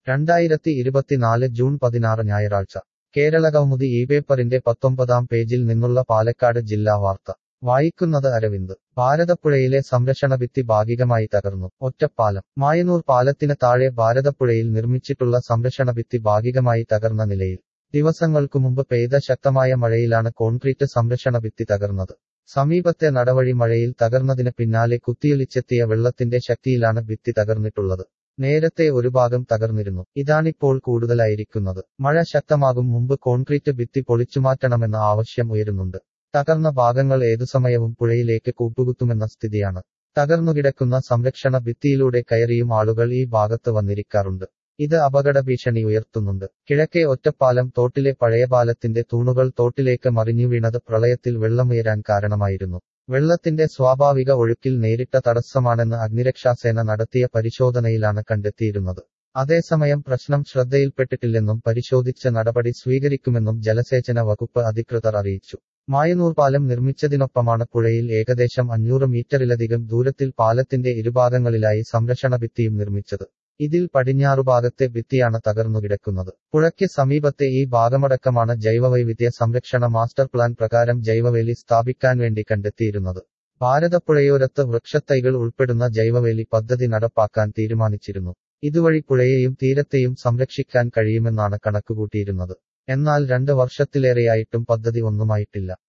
രണ്ടായിരത്തി ഇരുപത്തിനാല് ജൂൺ പതിനാറ് ഞായറാഴ്ച കേരളകൗമുദി ഈ പേപ്പറിന്റെ പത്തൊമ്പതാം പേജിൽ നിന്നുള്ള പാലക്കാട് ജില്ലാ വാർത്ത വായിക്കുന്നത് അരവിന്ദ് ഭാരതപ്പുഴയിലെ സംരക്ഷണ ഭിത്തി ഭാഗികമായി തകർന്നു ഒറ്റപ്പാലം മായനൂർ പാലത്തിന് താഴെ ഭാരതപ്പുഴയിൽ നിർമ്മിച്ചിട്ടുള്ള സംരക്ഷണ ഭിത്തി ഭാഗികമായി തകർന്ന നിലയിൽ ദിവസങ്ങൾക്കു മുമ്പ് പെയ്ത ശക്തമായ മഴയിലാണ് കോൺക്രീറ്റ് സംരക്ഷണ ഭിത്തി തകർന്നത് സമീപത്തെ നടവഴി മഴയിൽ തകർന്നതിന് പിന്നാലെ കുത്തിയൊലിച്ചെത്തിയ വെള്ളത്തിന്റെ ശക്തിയിലാണ് ഭിത്തി തകർന്നിട്ടുള്ളത് നേരത്തെ ഒരു ഭാഗം തകർന്നിരുന്നു ഇതാണിപ്പോൾ കൂടുതലായിരിക്കുന്നത് മഴ ശക്തമാകും മുമ്പ് കോൺക്രീറ്റ് ഭിത്തി പൊളിച്ചുമാറ്റണമെന്ന ആവശ്യം ഉയരുന്നുണ്ട് തകർന്ന ഭാഗങ്ങൾ ഏതുസമയവും പുഴയിലേക്ക് കൂപ്പുകുത്തുമെന്ന സ്ഥിതിയാണ് തകർന്നുകിടക്കുന്ന സംരക്ഷണ ഭിത്തിയിലൂടെ കയറിയും ആളുകൾ ഈ ഭാഗത്ത് വന്നിരിക്കാറുണ്ട് ഇത് അപകട ഭീഷണി ഉയർത്തുന്നുണ്ട് കിഴക്കേ ഒറ്റപ്പാലം തോട്ടിലെ പഴയ പാലത്തിന്റെ തൂണുകൾ തോട്ടിലേക്ക് മറിഞ്ഞു വീണത് പ്രളയത്തിൽ വെള്ളമുയരാൻ കാരണമായിരുന്നു വെള്ളത്തിന്റെ സ്വാഭാവിക ഒഴുക്കിൽ നേരിട്ട തടസ്സമാണെന്ന് അഗ്നിരക്ഷാസേന നടത്തിയ പരിശോധനയിലാണ് കണ്ടെത്തിയിരുന്നത് അതേസമയം പ്രശ്നം ശ്രദ്ധയിൽപ്പെട്ടിട്ടില്ലെന്നും പരിശോധിച്ച നടപടി സ്വീകരിക്കുമെന്നും ജലസേചന വകുപ്പ് അധികൃതർ അറിയിച്ചു മായനൂർ പാലം നിർമ്മിച്ചതിനൊപ്പമാണ് പുഴയിൽ ഏകദേശം അഞ്ഞൂറ് മീറ്ററിലധികം ദൂരത്തിൽ പാലത്തിന്റെ ഇരുഭാഗങ്ങളിലായി സംരക്ഷണ ഭിത്തിയും നിർമ്മിച്ചത് ഇതിൽ പടിഞ്ഞാറുഭാഗത്തെ ഭിത്തിയാണ് തകർന്നുകിടക്കുന്നത് പുഴയ്ക്ക് സമീപത്തെ ഈ ഭാഗമടക്കമാണ് ജൈവവൈവിധ്യ സംരക്ഷണ മാസ്റ്റർ പ്ലാൻ പ്രകാരം ജൈവവേലി സ്ഥാപിക്കാൻ വേണ്ടി കണ്ടെത്തിയിരുന്നത് ഭാരതപ്പുഴയോരത്ത് വൃക്ഷത്തൈകൾ ഉൾപ്പെടുന്ന ജൈവവേലി പദ്ധതി നടപ്പാക്കാൻ തീരുമാനിച്ചിരുന്നു ഇതുവഴി പുഴയെയും തീരത്തെയും സംരക്ഷിക്കാൻ കഴിയുമെന്നാണ് കണക്കുകൂട്ടിയിരുന്നത് എന്നാൽ രണ്ട് വർഷത്തിലേറെയായിട്ടും പദ്ധതി ഒന്നുമായിട്ടില്ല